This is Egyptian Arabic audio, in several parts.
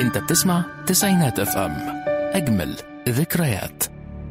انت بتسمع تسعينات اف ام اجمل ذكريات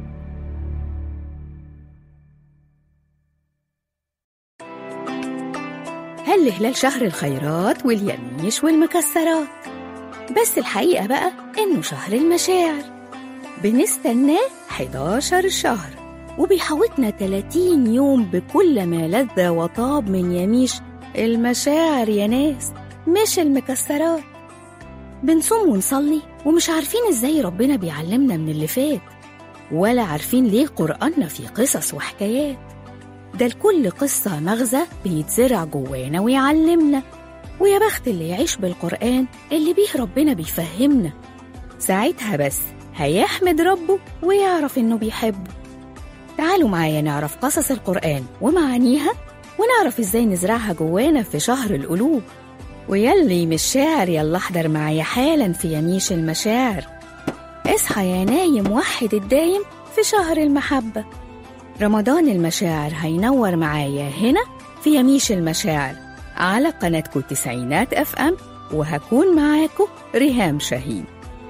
هل هلال شهر الخيرات واليميش والمكسرات بس الحقيقة بقى إنه شهر المشاعر بنستناه 11 شهر وبيحوطنا 30 يوم بكل ما لذ وطاب من يميش المشاعر يا ناس مش المكسرات بنصوم ونصلي ومش عارفين ازاي ربنا بيعلمنا من اللي فات ولا عارفين ليه قرآننا فيه قصص وحكايات ده لكل قصة مغزى بيتزرع جوانا ويعلمنا ويا بخت اللي يعيش بالقرآن اللي بيه ربنا بيفهمنا ساعتها بس هيحمد ربه ويعرف إنه بيحبه تعالوا معايا نعرف قصص القرآن ومعانيها ونعرف إزاي نزرعها جوانا في شهر القلوب ويلي مش شاعر يلا احضر معايا حالا في يميش المشاعر اصحى يا نايم وحد الدايم في شهر المحبة رمضان المشاعر هينور معايا هنا في يميش المشاعر على قناتكم تسعينات اف ام وهكون معاكم ريهام شاهين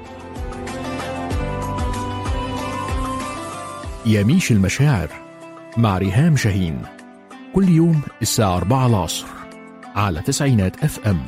يميش المشاعر مع ريهام شاهين كل يوم الساعة 4 العصر على تسعينات اف ام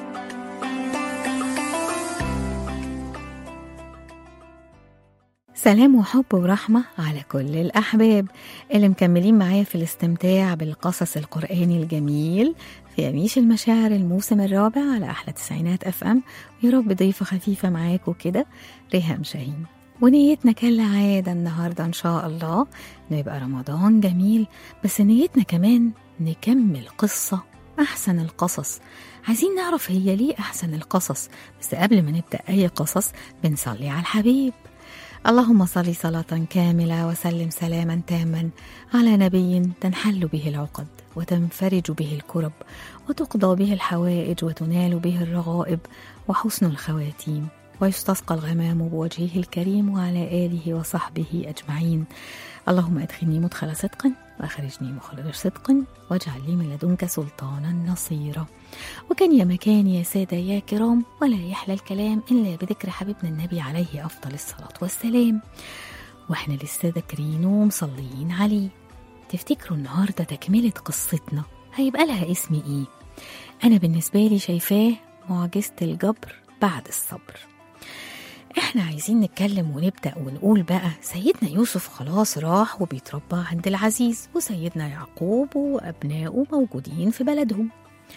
سلام وحب ورحمة على كل الأحباب اللي مكملين معايا في الاستمتاع بالقصص القرآني الجميل في يميش المشاعر الموسم الرابع على أحلى تسعينات أف أم يا رب ضيفة خفيفة معاكم كده ريهام شاهين ونيتنا كالعادة النهاردة إن شاء الله إنه يبقى رمضان جميل بس نيتنا كمان نكمل قصة أحسن القصص عايزين نعرف هي ليه أحسن القصص بس قبل ما نبدأ أي قصص بنصلي على الحبيب اللهم صل صلاة كاملة وسلم سلاما تاما على نبي تنحل به العقد وتنفرج به الكرب وتقضى به الحوائج وتنال به الرغائب وحسن الخواتيم ويستسقى الغمام بوجهه الكريم وعلى آله وصحبه أجمعين اللهم أدخلني مدخل صدق وأخرجني مخرج صدق واجعل لي من لدنك سلطانا نصيرا وكان يا مكان يا سادة يا كرام ولا يحلى الكلام إلا بذكر حبيبنا النبي عليه أفضل الصلاة والسلام وإحنا لسه ذاكرين ومصليين عليه تفتكروا النهاردة تكملة قصتنا هيبقى لها اسم إيه؟ أنا بالنسبة لي شايفاه معجزة الجبر بعد الصبر احنا عايزين نتكلم ونبدأ ونقول بقى سيدنا يوسف خلاص راح وبيتربى عند العزيز وسيدنا يعقوب وأبنائه موجودين في بلدهم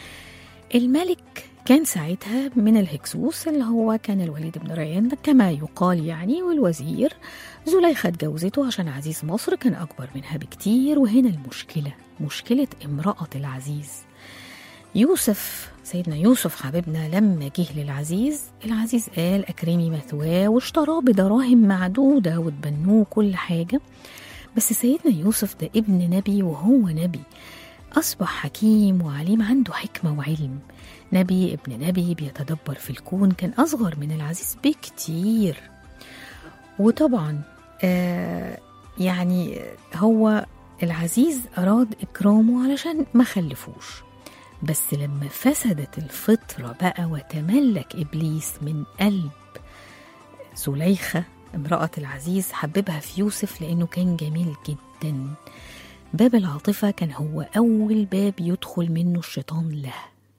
الملك كان ساعتها من الهكسوس اللي هو كان الوليد بن ريان كما يقال يعني والوزير زليخة اتجوزته عشان عزيز مصر كان أكبر منها بكتير وهنا المشكلة مشكلة امرأة العزيز يوسف سيدنا يوسف حبيبنا لما جه للعزيز العزيز قال أكرمي مثواه واشتراه بدراهم معدودة وتبنوه كل حاجة بس سيدنا يوسف ده ابن نبي وهو نبي أصبح حكيم وعليم عنده حكمة وعلم نبي ابن نبي بيتدبر في الكون كان أصغر من العزيز بكتير وطبعا آه يعني هو العزيز أراد إكرامه علشان ما خلفوش بس لما فسدت الفطرة بقى وتملك إبليس من قلب زليخة امرأة العزيز حببها في يوسف لأنه كان جميل جدا باب العاطفة كان هو أول باب يدخل منه الشيطان له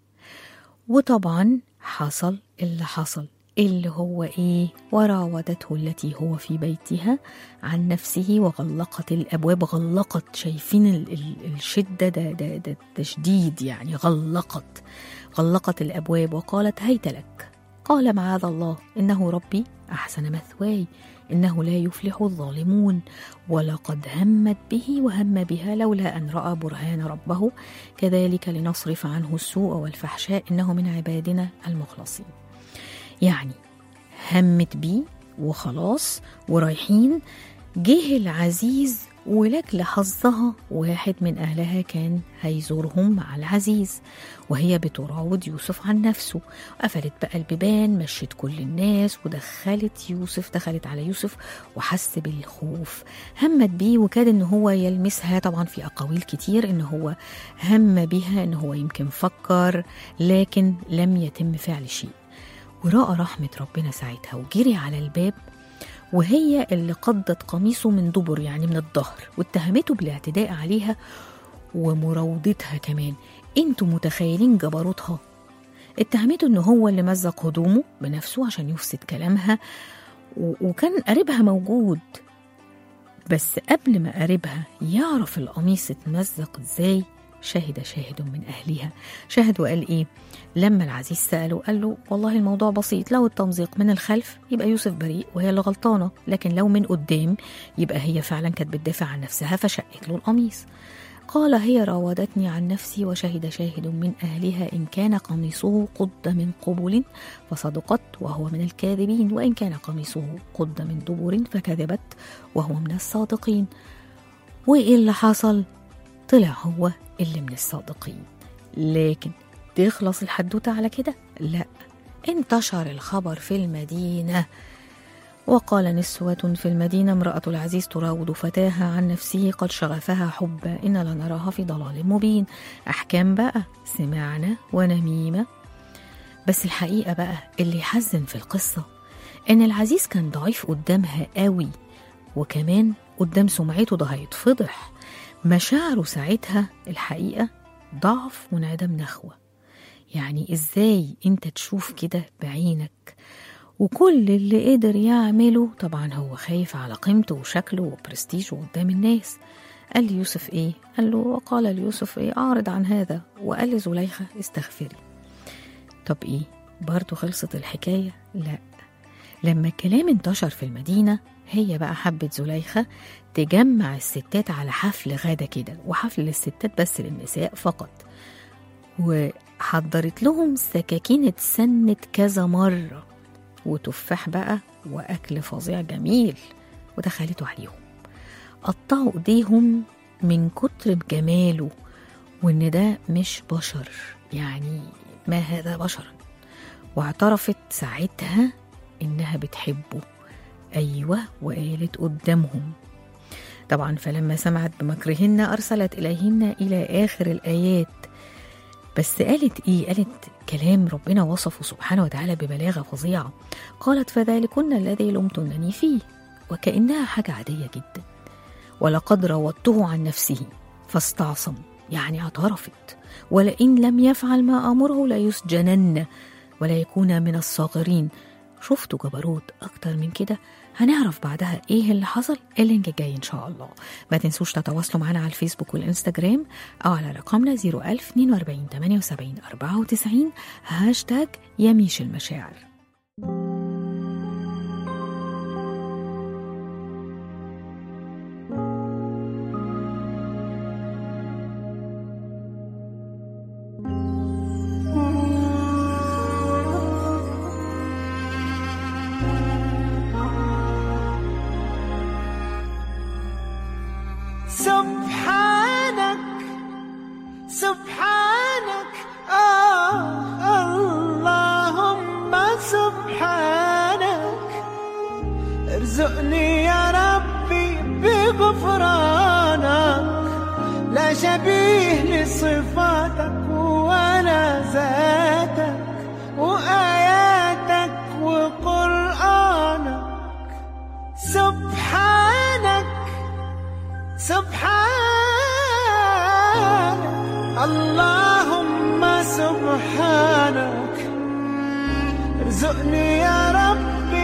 وطبعا حصل اللي حصل اللي هو ايه وراودته التي هو في بيتها عن نفسه وغلقت الابواب غلقت شايفين ال ال الشده ده, ده, ده تشديد يعني غلقت غلقت الابواب وقالت هيت لك قال معاذ الله انه ربي احسن مثواي انه لا يفلح الظالمون ولقد همت به وهم بها لولا ان راى برهان ربه كذلك لنصرف عنه السوء والفحشاء انه من عبادنا المخلصين يعني همت بيه وخلاص ورايحين جه العزيز ولك حظها واحد من أهلها كان هيزورهم مع العزيز وهي بتراود يوسف عن نفسه قفلت بقى البيبان مشت كل الناس ودخلت يوسف دخلت على يوسف وحس بالخوف همت بيه وكاد ان هو يلمسها طبعا في أقاويل كتير ان هو هم بها ان هو يمكن فكر لكن لم يتم فعل شيء ورأى رحمة ربنا ساعتها وجري على الباب وهي اللي قضت قميصه من دبر يعني من الظهر واتهمته بالاعتداء عليها ومراودتها كمان انتوا متخيلين جبروتها اتهمته ان هو اللي مزق هدومه بنفسه عشان يفسد كلامها و- وكان قريبها موجود بس قبل ما قريبها يعرف القميص اتمزق ازاي شهد شاهد من اهلها شهد وقال ايه لما العزيز ساله قال له والله الموضوع بسيط لو التمزيق من الخلف يبقى يوسف بريء وهي اللي غلطانه لكن لو من قدام يبقى هي فعلا كانت بتدافع عن نفسها فشقت له القميص قال هي راودتني عن نفسي وشهد شاهد من أهلها إن كان قميصه قد من قبل فصدقت وهو من الكاذبين وإن كان قميصه قد من دبر فكذبت وهو من الصادقين وإيه اللي حصل؟ طلع هو اللي من الصادقين لكن تخلص الحدوتة على كده؟ لا انتشر الخبر في المدينة وقال نسوة في المدينة امرأة العزيز تراود فتاها عن نفسه قد شغفها حبا إن لنراها في ضلال مبين أحكام بقى سمعنا ونميمة بس الحقيقة بقى اللي يحزن في القصة إن العزيز كان ضعيف قدامها قوي وكمان قدام سمعته ده هيتفضح مشاعره ساعتها الحقيقة ضعف وانعدام نخوة يعني ازاي انت تشوف كده بعينك وكل اللي قدر يعمله طبعا هو خايف على قيمته وشكله وبرستيجه قدام الناس قال ليوسف ايه قال له وقال ليوسف ايه اعرض عن هذا وقال لزليخة استغفري طب ايه برضه خلصت الحكاية لا لما الكلام انتشر في المدينة هي بقى حبت زليخة تجمع الستات على حفل غدا كده وحفل للستات بس للنساء فقط وحضرت لهم سكاكين اتسنت كذا مرة وتفاح بقى وأكل فظيع جميل ودخلته عليهم قطعوا ايديهم من كتر جماله وان ده مش بشر يعني ما هذا بشرا واعترفت ساعتها انها بتحبه ايوه وقالت قدامهم طبعا فلما سمعت بمكرهن ارسلت اليهن الى اخر الايات بس قالت ايه قالت كلام ربنا وصفه سبحانه وتعالى ببلاغه فظيعه قالت فذلكن الذي لمتنني فيه وكانها حاجه عاديه جدا ولقد راودته عن نفسه فاستعصم يعني اعترفت ولئن لم يفعل ما امره ليسجنن ولا يكون من الصاغرين شفتوا جبروت اكتر من كده هنعرف بعدها ايه اللي حصل اللينك جاي ان شاء الله ما تنسوش تتواصلوا معنا على الفيسبوك والانستجرام او على رقمنا 01042 78 94 هاشتاج يميش المشاعر سبحانك سبحانك آه اللهم سبحانك ارزقني يا ربي بغفرانك لا شبيه لصفاتك ولا ذاتك وآياتك وقرآنك سبحانك سبحانك اللهم سبحانك ارزقني يا ربي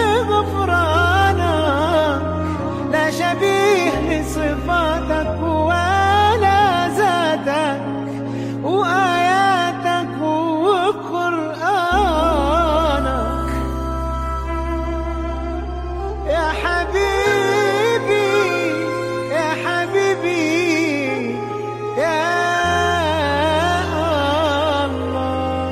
بغفرانك لا شبيه لصفاتك ولا ذاتك وآياتك وقرآنك يا حبيبي يا حبيبي يا الله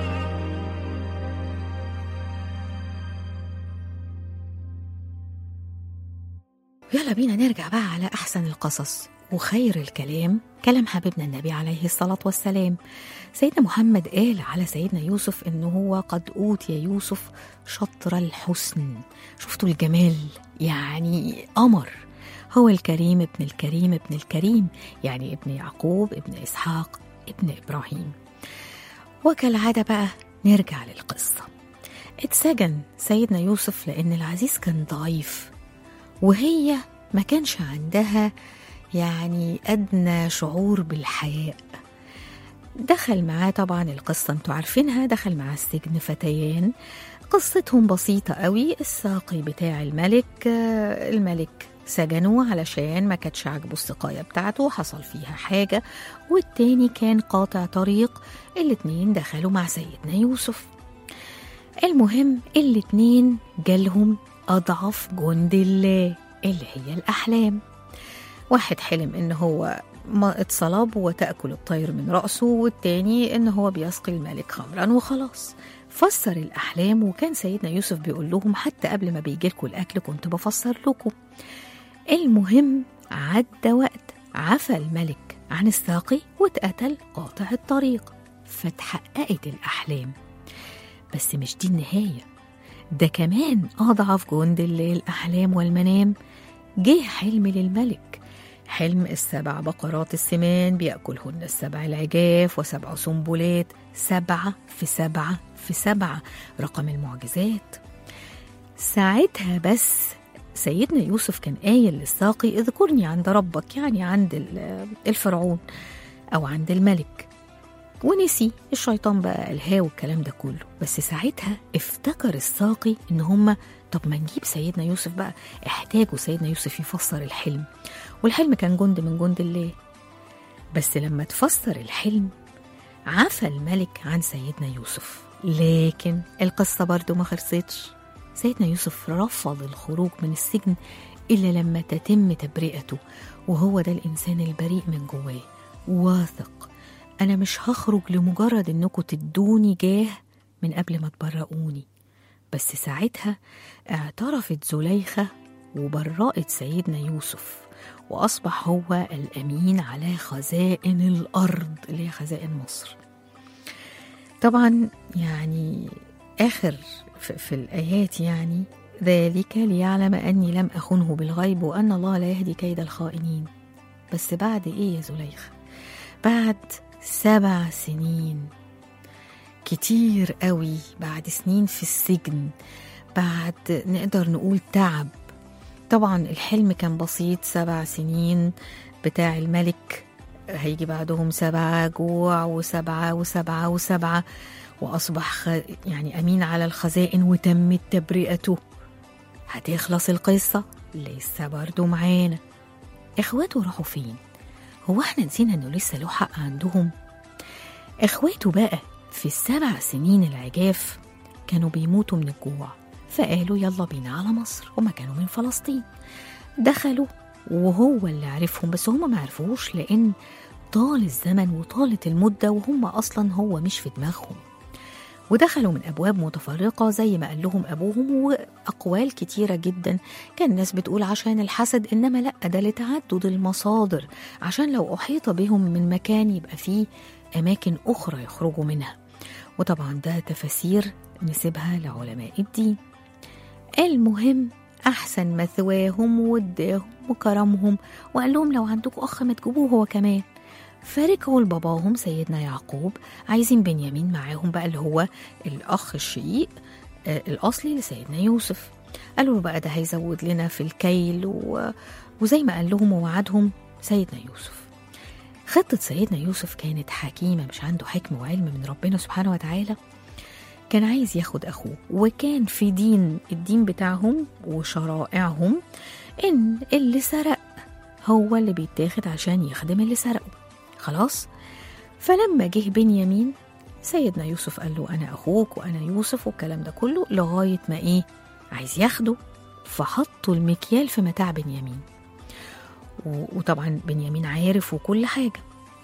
يلا بينا نرجع بقى على أحسن القصص وخير الكلام كلام حبيبنا النبي عليه الصلاة والسلام سيدنا محمد قال على سيدنا يوسف إنه هو قد أوتي يوسف شطر الحسن شفتوا الجمال يعني قمر هو الكريم ابن الكريم ابن الكريم يعني ابن يعقوب ابن إسحاق ابن إبراهيم وكالعادة بقى نرجع للقصة اتسجن سيدنا يوسف لأن العزيز كان ضعيف وهي ما كانش عندها يعني أدنى شعور بالحياء دخل معاه طبعا القصة انتوا عارفينها دخل معاه السجن فتيان قصتهم بسيطة قوي الساقي بتاع الملك آه، الملك سجنوه علشان ما كانتش عاجبه السقاية بتاعته حصل فيها حاجة والتاني كان قاطع طريق الاتنين دخلوا مع سيدنا يوسف المهم الاتنين جالهم أضعف جند الله اللي هي الأحلام واحد حلم إن هو ما اتصلب وتأكل الطير من رأسه والتاني إن هو بيسقي الملك خمرا وخلاص فسر الأحلام وكان سيدنا يوسف بيقول لهم حتى قبل ما بيجيلكوا الأكل كنت بفسر لكم المهم عدى وقت عفى الملك عن الساقي واتقتل قاطع الطريق فاتحققت الأحلام بس مش دي النهاية ده كمان أضعف جند اللي الأحلام والمنام جه حلم للملك حلم السبع بقرات السمان بيأكلهن السبع العجاف وسبع سنبلات سبعة في سبعة في سبعة رقم المعجزات ساعتها بس سيدنا يوسف كان قايل للساقي اذكرني عند ربك يعني عند ال- الفرعون أو عند الملك ونسي الشيطان بقى ألهاه والكلام ده كله بس ساعتها افتكر الساقي إن هما طب ما نجيب سيدنا يوسف بقى احتاجوا سيدنا يوسف يفسر الحلم والحلم كان جند من جند الله بس لما تفسر الحلم عفى الملك عن سيدنا يوسف لكن القصة برضو ما خلصتش سيدنا يوسف رفض الخروج من السجن إلا لما تتم تبرئته وهو ده الإنسان البريء من جواه واثق أنا مش هخرج لمجرد إنكم تدوني جاه من قبل ما تبرئوني بس ساعتها اعترفت زليخة وبرأت سيدنا يوسف وأصبح هو الأمين على خزائن الأرض اللي هي خزائن مصر طبعا يعني آخر في, في الآيات يعني ذلك ليعلم أني لم أخنه بالغيب وأن الله لا يهدي كيد الخائنين بس بعد إيه يا زليخة بعد سبع سنين كتير قوي بعد سنين في السجن بعد نقدر نقول تعب طبعا الحلم كان بسيط سبع سنين بتاع الملك هيجي بعدهم سبعة جوع وسبعة وسبعة وسبعة وأصبح خ... يعني أمين على الخزائن وتمت تبرئته هتخلص القصة لسه برضو معانا إخواته راحوا فين؟ هو احنا نسينا إنه لسه له حق عندهم؟ إخواته بقى في السبع سنين العجاف كانوا بيموتوا من الجوع فقالوا يلا بينا على مصر هما كانوا من فلسطين دخلوا وهو اللي عرفهم بس هما ما عرفوش لأن طال الزمن وطالت المدة وهم أصلا هو مش في دماغهم ودخلوا من أبواب متفرقة زي ما قال لهم أبوهم وأقوال كتيرة جدا كان الناس بتقول عشان الحسد إنما لأ ده لتعدد المصادر عشان لو أحيط بهم من مكان يبقى فيه أماكن أخرى يخرجوا منها وطبعا ده تفاسير نسيبها لعلماء الدين المهم أحسن مثواهم ووداهم وكرمهم وقال لهم لو عندكم أخ ما تجيبوه هو كمان فرجعوا لباباهم سيدنا يعقوب عايزين بنيامين معاهم بقى اللي هو الأخ الشقيق آه الأصلي لسيدنا يوسف قالوا له بقى ده هيزود لنا في الكيل و... وزي ما قال لهم ووعدهم سيدنا يوسف خطة سيدنا يوسف كانت حكيمة مش عنده حكمة وعلم من ربنا سبحانه وتعالى كان عايز ياخد أخوه وكان في دين الدين بتاعهم وشرائعهم إن اللي سرق هو اللي بيتاخد عشان يخدم اللي سرقه خلاص فلما جه بنيامين سيدنا يوسف قال له أنا أخوك وأنا يوسف والكلام ده كله لغاية ما إيه عايز ياخده فحطوا المكيال في متاع بنيامين وطبعا بنيامين عارف وكل حاجة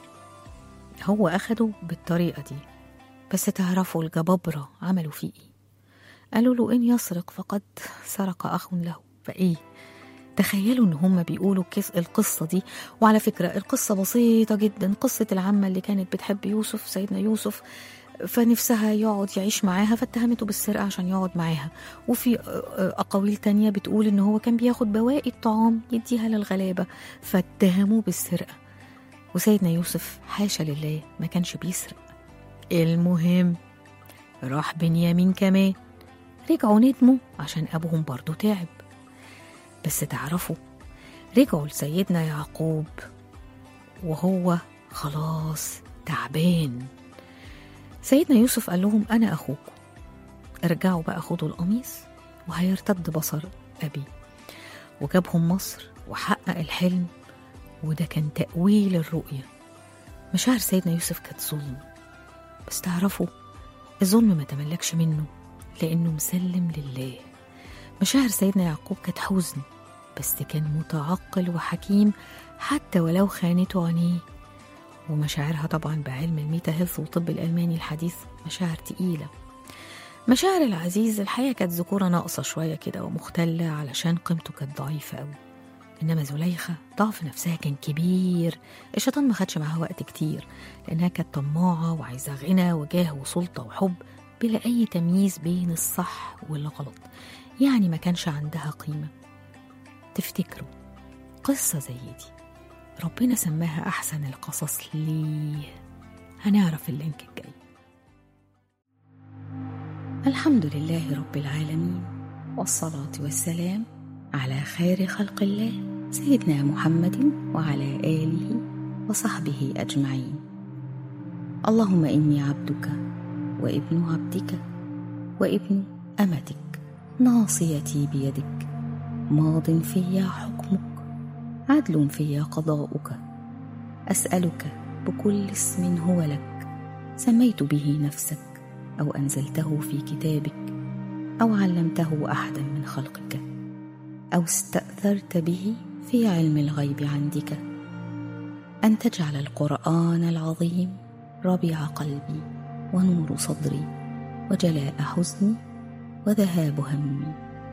هو أخده بالطريقة دي بس تعرفوا الجبابرة عملوا فيه إيه قالوا له إن يسرق فقد سرق أخ له فإيه تخيلوا إن هم بيقولوا كس القصة دي وعلى فكرة القصة بسيطة جدا قصة العمة اللي كانت بتحب يوسف سيدنا يوسف فنفسها يقعد يعيش معاها فاتهمته بالسرقة عشان يقعد معاها وفي أقاويل تانية بتقول إن هو كان بياخد بواقي الطعام يديها للغلابة فاتهموه بالسرقة وسيدنا يوسف حاشا لله ما كانش بيسرق المهم راح بنيامين كمان رجعوا ندموا عشان أبوهم برضو تعب بس تعرفوا رجعوا لسيدنا يعقوب وهو خلاص تعبان سيدنا يوسف قال لهم أنا أخوكم ارجعوا بقى خدوا القميص وهيرتد بصر أبي وجابهم مصر وحقق الحلم وده كان تأويل الرؤية مشاعر سيدنا يوسف كانت ظلم بس تعرفوا الظلم ما تملكش منه لأنه مسلم لله مشاعر سيدنا يعقوب كانت حزن بس كان متعقل وحكيم حتى ولو خانته عينيه ومشاعرها طبعا بعلم الميتا هيلث والطب الألماني الحديث مشاعر تقيلة مشاعر العزيز الحقيقة كانت ذكورة ناقصة شوية كده ومختلة علشان قيمته كانت ضعيفة أوي إنما زليخة ضعف نفسها كان كبير الشيطان ما خدش معاها وقت كتير لأنها كانت طماعة وعايزة غنى وجاه وسلطة وحب بلا أي تمييز بين الصح والغلط يعني ما كانش عندها قيمة تفتكروا قصة زي دي ربنا سماها أحسن القصص ليه هنعرف اللينك الجاي الحمد لله رب العالمين والصلاة والسلام على خير خلق الله سيدنا محمد وعلى آله وصحبه أجمعين اللهم إني عبدك وابن عبدك وابن أمتك ناصيتي بيدك ماض في حكمك عدل في قضاؤك أسألك بكل اسم هو لك سميت به نفسك أو أنزلته في كتابك أو علمته أحدا من خلقك أو استأثرت به في علم الغيب عندك أن تجعل القرآن العظيم ربيع قلبي ونور صدري وجلاء حزني وذهاب همي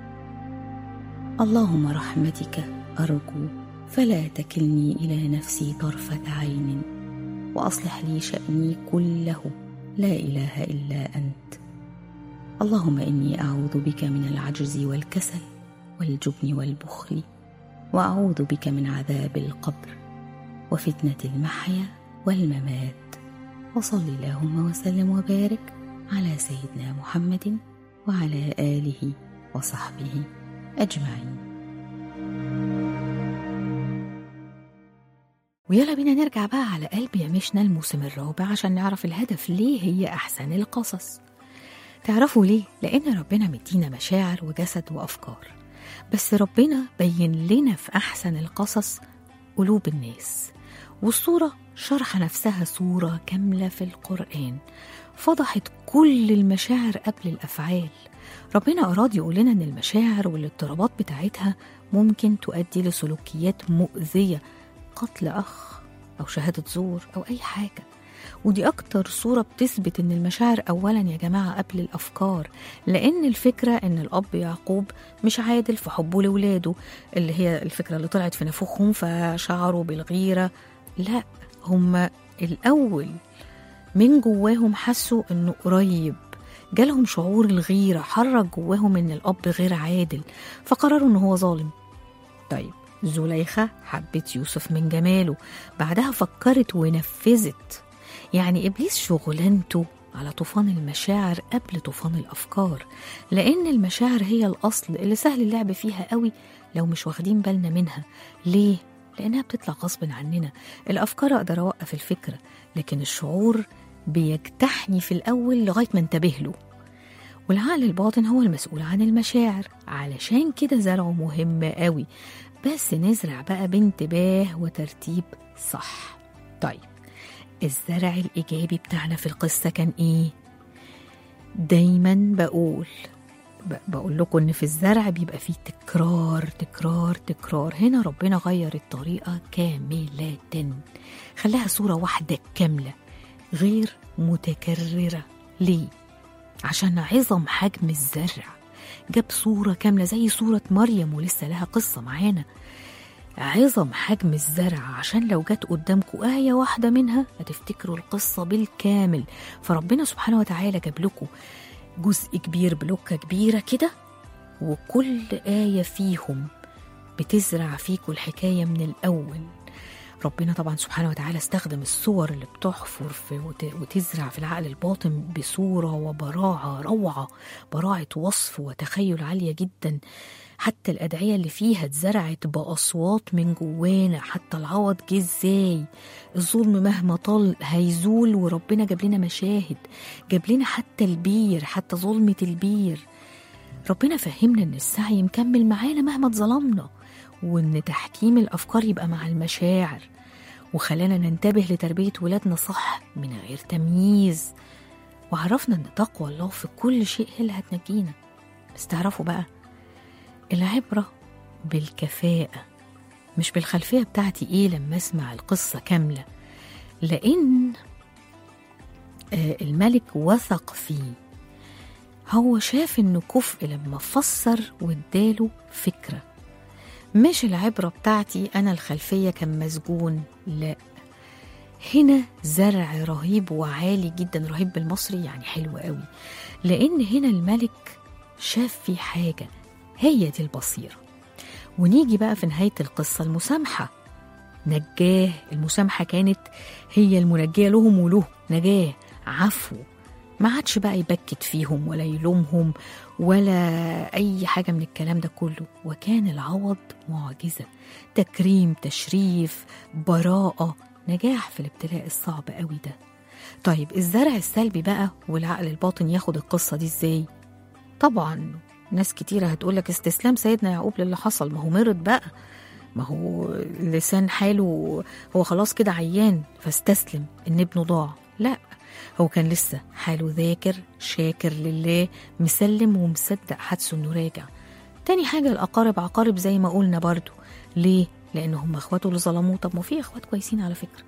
اللهم رحمتك أرجو فلا تكلني إلى نفسي طرفة عين وأصلح لي شأني كله لا إله إلا أنت اللهم إني أعوذ بك من العجز والكسل والجبن والبخل وأعوذ بك من عذاب القبر وفتنة المحيا والممات وصل اللهم وسلم وبارك على سيدنا محمد وعلى آله وصحبه أجمعين ويلا بينا نرجع بقى على قلب يمشنا الموسم الرابع عشان نعرف الهدف ليه هي أحسن القصص تعرفوا ليه؟ لأن ربنا مدينا مشاعر وجسد وأفكار بس ربنا بين لنا في أحسن القصص قلوب الناس والصورة شرح نفسها صورة كاملة في القرآن فضحت كل المشاعر قبل الأفعال ربنا أراد يقول لنا إن المشاعر والاضطرابات بتاعتها ممكن تؤدي لسلوكيات مؤذية قتل أخ أو شهادة زور أو أي حاجة ودي أكتر صورة بتثبت إن المشاعر أولا يا جماعة قبل الأفكار لأن الفكرة إن الأب يعقوب مش عادل في حبه لولاده اللي هي الفكرة اللي طلعت في نفوخهم فشعروا بالغيرة لا هم الأول من جواهم حسوا إنه قريب جالهم شعور الغيرة حرك جواهم إن الأب غير عادل فقرروا إن هو ظالم طيب زليخة حبت يوسف من جماله بعدها فكرت ونفذت يعني إبليس شغلانته على طوفان المشاعر قبل طوفان الأفكار لأن المشاعر هي الأصل اللي سهل اللعب فيها قوي لو مش واخدين بالنا منها ليه؟ لأنها بتطلع غصب عننا الأفكار أقدر أوقف الفكرة لكن الشعور بيجتحني في الأول لغاية ما انتبه له والعقل الباطن هو المسؤول عن المشاعر علشان كده زرعه مهم قوي بس نزرع بقى بانتباه وترتيب صح طيب الزرع الإيجابي بتاعنا في القصة كان إيه؟ دايما بقول بقول لكم إن في الزرع بيبقى فيه تكرار تكرار تكرار هنا ربنا غير الطريقة كاملة خلاها صورة واحدة كاملة غير متكررة ليه؟ عشان عظم حجم الزرع جاب صورة كاملة زي صورة مريم ولسه لها قصة معانا عظم حجم الزرع عشان لو جت قدامكم آية واحدة منها هتفتكروا القصة بالكامل فربنا سبحانه وتعالى جاب لكم جزء كبير بلوكة كبيرة كده وكل آية فيهم بتزرع فيكم الحكاية من الأول ربنا طبعا سبحانه وتعالى استخدم الصور اللي بتحفر في وت- وتزرع في العقل الباطن بصورة وبراعة روعة براعة وصف وتخيل عالية جدا حتى الأدعية اللي فيها اتزرعت بأصوات من جوانا حتى العوض جه ازاي الظلم مهما طال هيزول وربنا جاب لنا مشاهد جاب لنا حتى البير حتى ظلمة البير ربنا فهمنا ان السعي مكمل معانا مهما اتظلمنا وان تحكيم الافكار يبقى مع المشاعر وخلانا ننتبه لتربية ولادنا صح من غير تمييز وعرفنا ان تقوى الله في كل شيء هي اللي هتنجينا بس تعرفوا بقى العبرة بالكفاءة مش بالخلفية بتاعتي ايه لما اسمع القصة كاملة لأن آه، الملك وثق فيه هو شاف انه كفء لما فسر واداله فكرة مش العبرة بتاعتي أنا الخلفية كان مسجون لا هنا زرع رهيب وعالي جدا رهيب بالمصري يعني حلو قوي لأن هنا الملك شاف في حاجة هي دي البصيرة ونيجي بقى في نهاية القصة المسامحة نجاه المسامحة كانت هي المنجية لهم وله نجاه عفو ما عادش بقى يبكت فيهم ولا يلومهم ولا أي حاجة من الكلام ده كله وكان العوض معجزة تكريم تشريف براءة نجاح في الابتلاء الصعب قوي ده طيب الزرع السلبي بقى والعقل الباطن ياخد القصة دي ازاي طبعا ناس كتيرة هتقولك استسلام سيدنا يعقوب للي حصل ما هو مرض بقى ما هو لسان حاله هو خلاص كده عيان فاستسلم ان ابنه ضاع لا هو كان لسه حاله ذاكر شاكر لله مسلم ومصدق حدسه انه راجع تاني حاجة الأقارب عقارب زي ما قلنا برضو ليه؟ لأن هم إخواته اللي ظلموه طب ما في إخوات كويسين على فكرة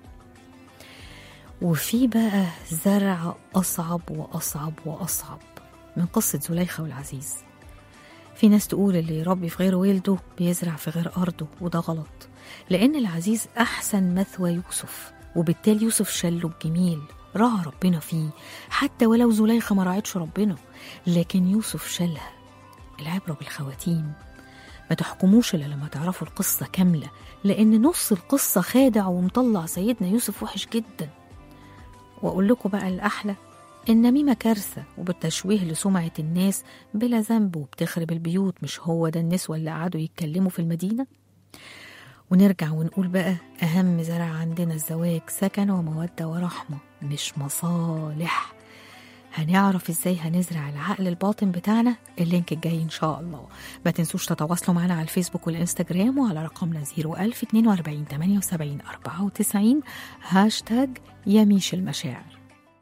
وفي بقى زرع أصعب وأصعب وأصعب من قصة زليخة والعزيز في ناس تقول اللي يربي في غير ولده بيزرع في غير أرضه وده غلط لأن العزيز أحسن مثوى يوسف وبالتالي يوسف شله بجميل راعى ربنا فيه حتى ولو زليخة ما راعتش ربنا لكن يوسف شالها العبرة بالخواتيم ما تحكموش إلا لما تعرفوا القصة كاملة لأن نص القصة خادع ومطلع سيدنا يوسف وحش جدا وأقول لكم بقى الأحلى النميمة كارثة وبالتشويه لسمعة الناس بلا ذنب وبتخرب البيوت مش هو ده النسوة اللي قعدوا يتكلموا في المدينة ونرجع ونقول بقى أهم زرع عندنا الزواج سكن ومودة ورحمة مش مصالح هنعرف ازاي هنزرع العقل الباطن بتاعنا اللينك الجاي ان شاء الله ما تنسوش تتواصلوا معنا على الفيسبوك والانستجرام وعلى رقمنا 01042 78 94 هاشتاج يميش المشاعر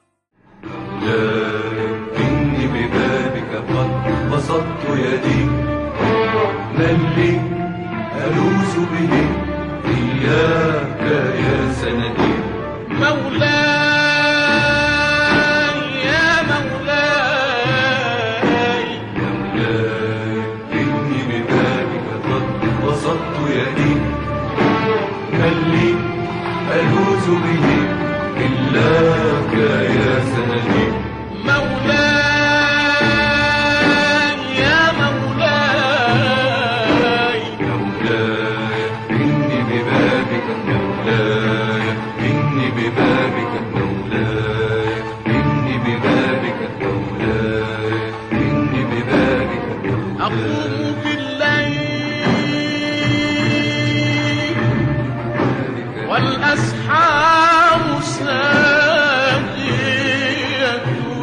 إني ببابك قد بسطت يدي من لي ألوذ به إياك يا سندي مولاي يا مولاي يا مولاي إني ببابك قد بسطت يدي من لي ألوذ به إلاك يا سندي مولاي يا مولاي مولاي إني ببابك مولاي إني ببابك مولاي إني ببابك مولاي إني ببابك مولاي أقوم بالليل والأسحار ساجية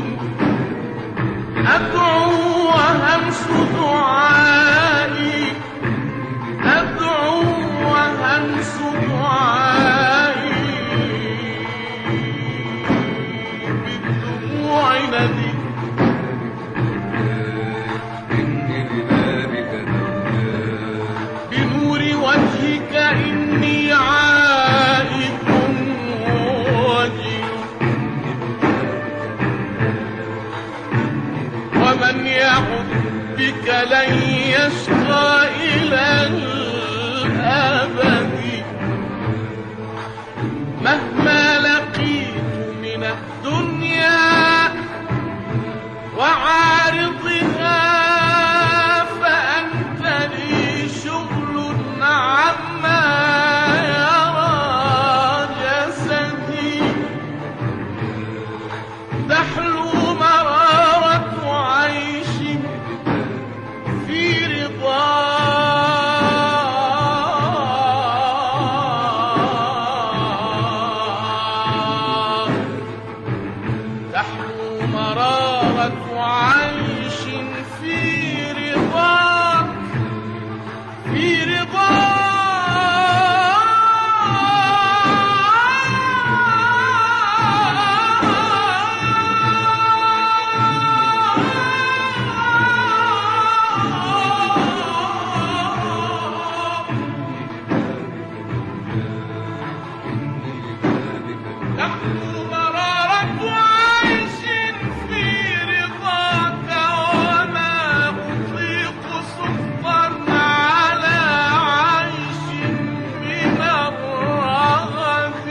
أدعو وهمس دعائي أدعو وهمس دعائي بالدموع ندي إني ببابك مولاي بنور وجهك إني عائد وجل ومن يعد بك لن يشقى إلى الأبد مهما لقيت من الدنيا وعارضها فأنت لي شغل عما يرى مرارة عيش في رضاك في رضاك نحن مرارة عيش في رضاك وما أطيق سخطا على عيش من الرغد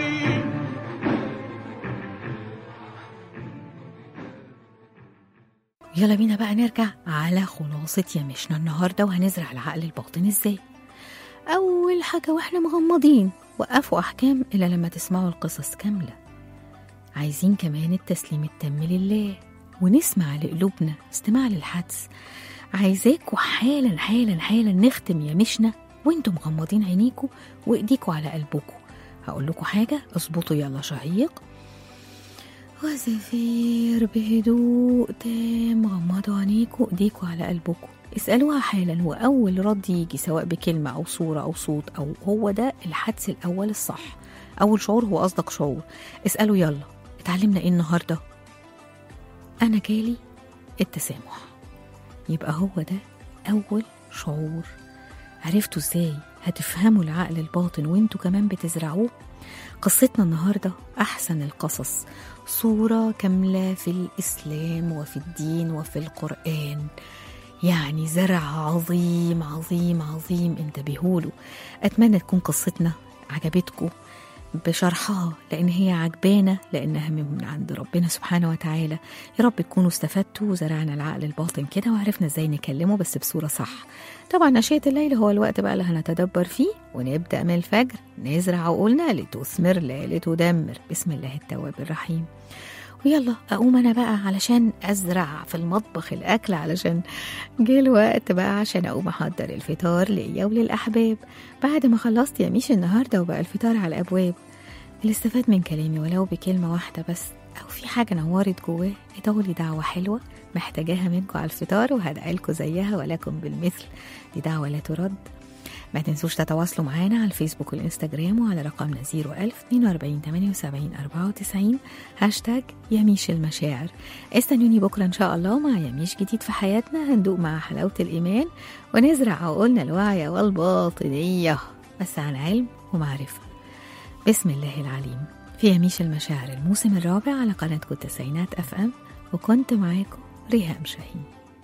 يلا بينا بقى نرجع على خلاصة يمشنا النهاردة وهنزرع العقل الباطن ازاي أول حاجة واحنا مغمضين وقفوا أحكام إلا لما تسمعوا القصص كاملة عايزين كمان التسليم التام لله ونسمع لقلوبنا استماع للحدس عايزاكوا حالا حالا حالا نختم يمشنا وانتم مغمضين عينيكوا وايديكوا على قلبكوا هقول لكم حاجة اظبطوا يلا شهيق وزفير بهدوء تام غمضوا عينيكوا ايديكوا على قلبكوا اسألوها حالا وأول رد يجي سواء بكلمة أو صورة أو صوت أو هو ده الحدس الأول الصح أول شعور هو أصدق شعور اسألوا يلا اتعلمنا إيه النهاردة أنا جالي التسامح يبقى هو ده أول شعور عرفتوا إزاي هتفهموا العقل الباطن وانتوا كمان بتزرعوه قصتنا النهاردة أحسن القصص صورة كاملة في الإسلام وفي الدين وفي القرآن يعني زرع عظيم عظيم عظيم انتبهوا أتمنى تكون قصتنا عجبتكم بشرحها لأن هي عجبانة لأنها من عند ربنا سبحانه وتعالى يا رب تكونوا استفدتوا وزرعنا العقل الباطن كده وعرفنا ازاي نكلمه بس بصورة صح طبعا أشياء الليل هو الوقت بقى اللي هنتدبر فيه ونبدأ من الفجر نزرع عقولنا لتثمر لا لتدمر بسم الله التواب الرحيم ويلا أقوم أنا بقى علشان أزرع في المطبخ الأكل علشان جه الوقت بقى عشان أقوم أحضر الفطار ليا وللأحباب بعد ما خلصت يا ميش النهاردة وبقى الفطار على الأبواب اللي استفاد من كلامي ولو بكلمة واحدة بس أو في حاجة نورت جواه ادعوا لي دعوة حلوة محتاجاها منكم على الفطار وهدعيلكوا زيها ولكم بالمثل دي دعوة لا ترد ما تنسوش تتواصلوا معانا على الفيسبوك والإنستجرام وعلى رقمنا 01000 42 78 94 هاشتاج يميش المشاعر استنوني بكرة إن شاء الله مع يميش جديد في حياتنا هندوق مع حلاوة الإيمان ونزرع عقولنا الواعية والباطنية بس عن علم ومعرفة بسم الله العليم في يميش المشاعر الموسم الرابع على قناتكم التسعينات أف أم وكنت معاكم ريهام شاهين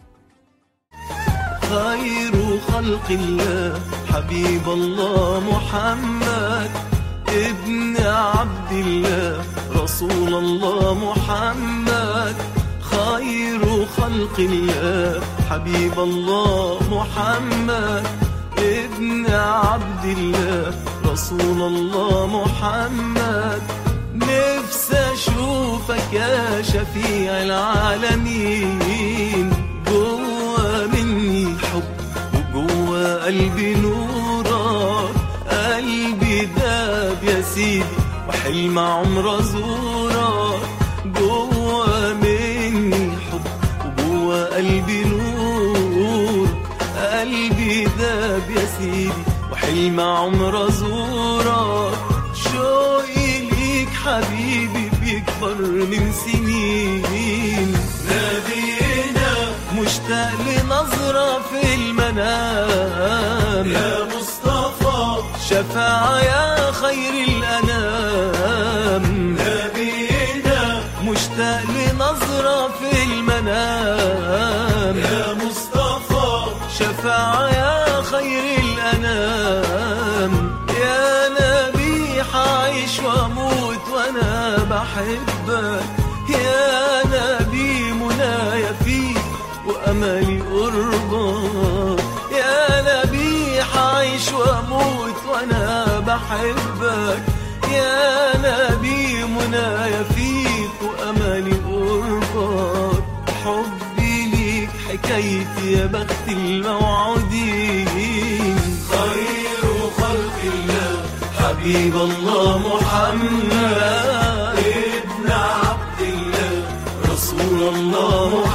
خير خلق الله حبيب الله محمد ابن عبد الله رسول الله محمد خير خلق الله حبيب الله محمد ابن عبد الله رسول الله محمد نفسي اشوفك يا شفيع العالمين جوا مني حب وجوا قلبي نورك قلبي داب يا سيدي وحلم عمر ازورك جوا مني حب وجوا قلبي نور قلبي داب يا سيدي وحلم عمر ازورك شوقي ليك حبيبي بيكبر من سنين نادينا مشتاق لنظرة في المنام يا مصطفى شفاعة يا خير الأنام نبينا مشتاق لنظرة في المنام يا مصطفى شفاعة يا خير الأنام يا نبي حعيش واموت وانا بحبك يا نبي منايا فيك واملي قربك يا نبي حعيش واموت وانا بحبك يا نبي منايا فيك واملي قربك حبي ليك حكايتي يا بخت الموعودين خير خلق الله حبيب الله محمد ابن عبد الله رسول الله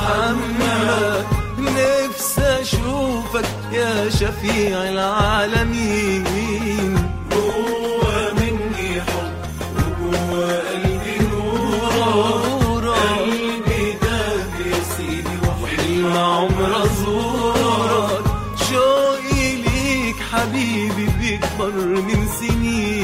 شفيع العالمين جوا مني حب وجوا قلبي نور قلبي داب يا سيدي وحلم عمر ازورك شوقي ليك حبيبي بيكبر من سنين